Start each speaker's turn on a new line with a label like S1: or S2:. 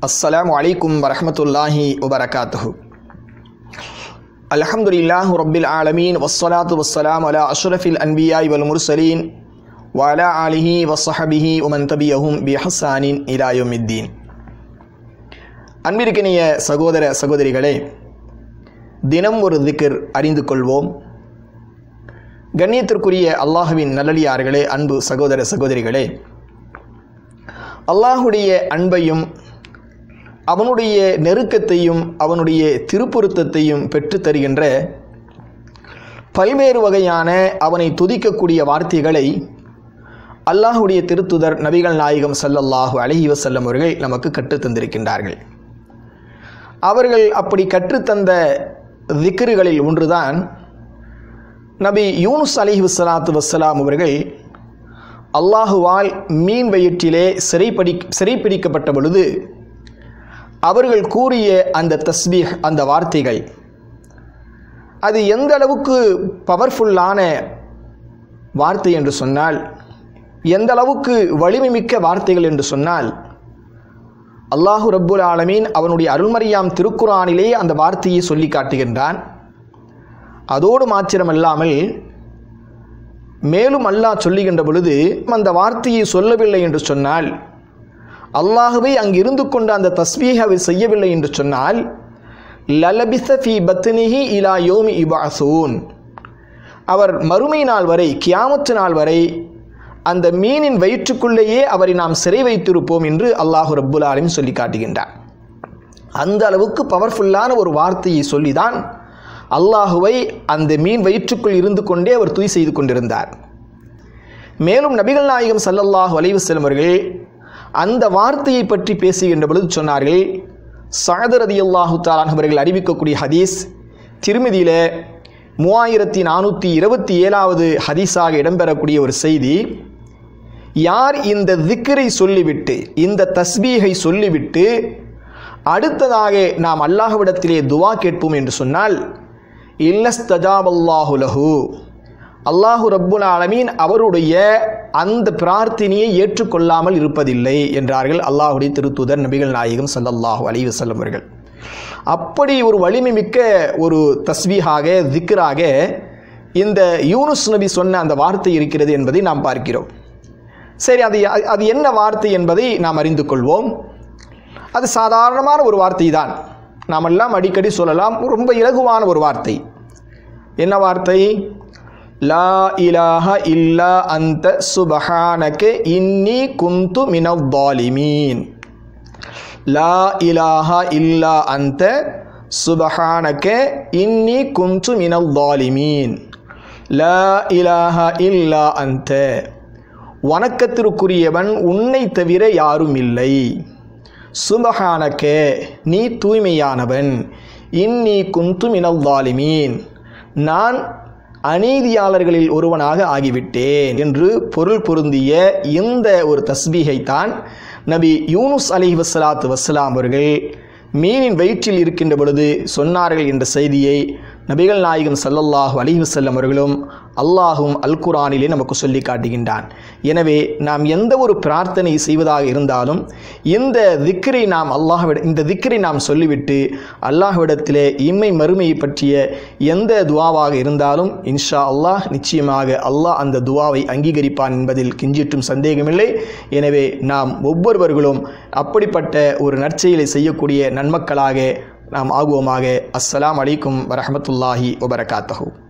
S1: السلام عليكم ورحمة الله وبركاته الحمد لله رب العالمين والصلاة والسلام على أشرف الأنبياء والمرسلين وعلى آله وصحبه ومن تبعهم بإحسان إلى يوم الدين அன்பிற்கினிய சகோதர சகோதரிகளே தினம் ஒரு திக்கர் அறிந்து கொள்வோம் கண்ணியத்திற்குரிய அல்லாஹுவின் நல்லடியார்களே அன்பு சகோதர சகோதரிகளே அல்லாஹுடைய அன்பையும் அவனுடைய நெருக்கத்தையும் அவனுடைய திருப்பொருத்தத்தையும் பெற்றுத் தருகின்ற பல்வேறு வகையான அவனை துதிக்கக்கூடிய வார்த்தைகளை அல்லாஹுடைய திருத்துதர் நபிகள் நாயகம் ஸல்லல்லாஹு அலைஹி வஸல்லம் அவர்கள் நமக்கு கற்றுத் தந்திருக்கின்றார்கள் அவர்கள் அப்படி கற்றுத்தந்த திக்ருகளில் ஒன்றுதான் நபி யூனுஸ் அலிஹி வஸ்ஸலாத்து வஸ்ஸலாம் அவர்கள் அல்லாஹுவால் மீன் வயிற்றிலே சிறைப்படி சிறைப்பிடிக்கப்பட்ட பொழுது அவர்கள் கூறிய அந்த தஸ்பீஹ் அந்த வார்த்தைகள் அது எந்த அளவுக்கு பவர்ஃபுல்லான வார்த்தை என்று சொன்னால் எந்த அளவுக்கு வலிமை மிக்க வார்த்தைகள் என்று சொன்னால் அல்லாஹு ரப்புல் ஆலமீன் அவனுடைய அருள்மறியாம் திருக்குறானிலே அந்த வார்த்தையை சொல்லி காட்டுகின்றான் அதோடு மாத்திரமல்லாமல் மேலும் அல்லாஹ் சொல்லுகின்ற பொழுது அந்த வார்த்தையை சொல்லவில்லை என்று சொன்னால் அல்லாஹுவை அங்கு இருந்து கொண்டு அந்த தஸ்பீஹாவை செய்யவில்லை என்று சொன்னால் லலபிச ஃபி பத்னிஹி இலா யோமி இபாசூன் அவர் மறுமை நாள் வரை கியாமத்து நாள் வரை அந்த மீனின் வயிற்றுக்குள்ளேயே அவரை நாம் சிறை வைத்திருப்போம் என்று அல்லாஹு ரப்புல் ஆலமின் சொல்லி காட்டுகின்றார் அந்த அளவுக்கு பவர்ஃபுல்லான ஒரு வார்த்தையை சொல்லிதான் அல்லாஹுவை அந்த மீன் வயிற்றுக்குள் இருந்து கொண்டே அவர் துதி செய்து கொண்டிருந்தார் மேலும் நபிகள் நாயகம் சல்லல்லாஹு அலைவசல்லம் அவர்கள் அந்த வார்த்தையை பற்றி பேசுகின்ற பொழுது சொன்னார்கள் சாதரதி அல்லாஹு தாலான் அவர்கள் அறிவிக்கக்கூடிய ஹதீஸ் திருமதியில் மூவாயிரத்தி நானூற்றி இருபத்தி ஏழாவது ஹதீஸாக இடம்பெறக்கூடிய ஒரு செய்தி யார் இந்த திக்கரை சொல்லிவிட்டு இந்த தஸ்பீகை சொல்லிவிட்டு அடுத்ததாக நாம் அல்லாஹ்விடத்திலே துவா கேட்போம் என்று சொன்னால் இல்லஸ்தஜாப் அல்லாஹு லஹு அல்லாஹு ரப்புல் ஆலமீன் அவருடைய அந்த பிரார்த்தனையை ஏற்றுக்கொள்ளாமல் இருப்பதில்லை என்றார்கள் அல்லாஹுடைய திருத்துதர் நபிகள் நாயகம் சல்லல்லாஹு அலைஹி வஸல்லம் அவர்கள் அப்படி ஒரு வலிமை மிக்க ஒரு தஸ்வீகாக திக்ராக இந்த யூனுஸ் நபி சொன்ன அந்த வார்த்தை இருக்கிறது என்பதை நாம் பார்க்கிறோம் சரி அது அது என்ன வார்த்தை என்பதை நாம் அறிந்து கொள்வோம் அது சாதாரணமான ஒரு வார்த்தை தான் நாம் எல்லாம் அடிக்கடி சொல்லலாம் ரொம்ப இலகுவான ஒரு வார்த்தை என்ன வார்த்தை லா இலாஹ இல்லா அந்த சுபஹானக்கு இன்னி குந்து மினவாலிமீன் லா இலாஹ இல்லா அந்த சுபஹானக்க இன்னி குந்து மினவாலிமீன் லா இலாஹ இல்லா அந்த வணக்கத்திற்குரியவன் உன்னை தவிர யாரும் இல்லை சுபஹானக்க நீ தூய்மையானவன் இன்னி குந்து மினவாலிமீன் நான் அநீதியாளர்களில் ஒருவனாக ஆகிவிட்டேன் என்று பொருள் பொருந்திய இந்த ஒரு தஸ்பீகைத்தான் நபி யூனுஸ் அலிஹி வசலாத்து வசலாம் அவர்கள் மீனின் வயிற்றில் இருக்கின்ற பொழுது சொன்னார்கள் என்ற செய்தியை நபிகள் நாயகம் சல்லல்லாஹு அலிஹி வசல்லம் அவர்களும் அல்லாஹும் அல் குரானிலே நமக்கு சொல்லி காட்டுகின்றான் எனவே நாம் எந்த ஒரு பிரார்த்தனை செய்வதாக இருந்தாலும் இந்த திக்கரை நாம் அல்லாஹ்விட இந்த திக்கரை நாம் சொல்லிவிட்டு அல்லாஹ்விடத்திலே இம்மை மறுமையை பற்றிய எந்த துவாவாக இருந்தாலும் இன்ஷா அல்லாஹ் நிச்சயமாக அல்லாஹ் அந்த துவாவை அங்கீகரிப்பான் என்பதில் கிஞ்சிட்டும் சந்தேகமில்லை எனவே நாம் ஒவ்வொருவர்களும் அப்படிப்பட்ட ஒரு நற்செயலை செய்யக்கூடிய நன்மக்களாக நாம் ஆகுவோமாக அஸ்ஸலாம் அலைக்கும் வரஹமத்துல்லாஹி வபரகாத்தஹூ